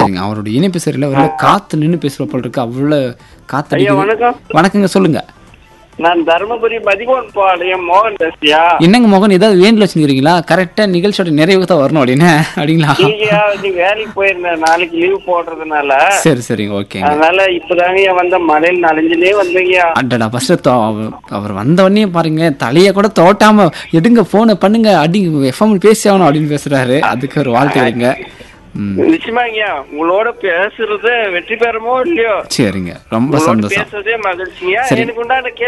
சரிங்க அவருடைய இணைப்பு சரியில்லை ஒரு காத்து நின்று பேசுற போல் இருக்கு அவ்வளோ காத்து ஐயா அடிக்குது. வணக்கம் வணக்கங்க சொல்லுங்க நான் தருமபுரி மதிகோன் பாளையம் மோகன் பேசியா என்னங்க மோகன் ஏதாவது வேண்டில் வச்சுருக்கீங்களா கரெக்டாக நிகழ்ச்சியோட நிறைவுக்கு தான் வரணும் அப்படின்னு அப்படிங்களா நீங்க நீ வேலைக்கு போயிருந்தேன் நாளைக்கு லீவ் போடுறதுனால சரி சரிங்க ஓகேங்க அதனால இப்பதாங்க வந்த மழையில் நனைஞ்சுனே வந்தீங்க அடடா ஃபர்ஸ்ட் அவர் வந்தவொடனே பாருங்க தலையை கூட தோட்டாம எடுங்க போனை பண்ணுங்க அடி எஃப்எம் பேசி ஆகணும் அப்படின்னு பேசுறாரு அதுக்கு ஒரு வாழ்த்துக்கிறீங்க ம் நிச்சயமாங்கய்யா உங்களோட பேசுறது வெற்றி பெறமோ இல்லையோ சரிங்க ரொம்ப உங்களோட சந்தோஷம் பேசுறதே மகிழ்ச்சியா சரி. எனக்கு உண்டான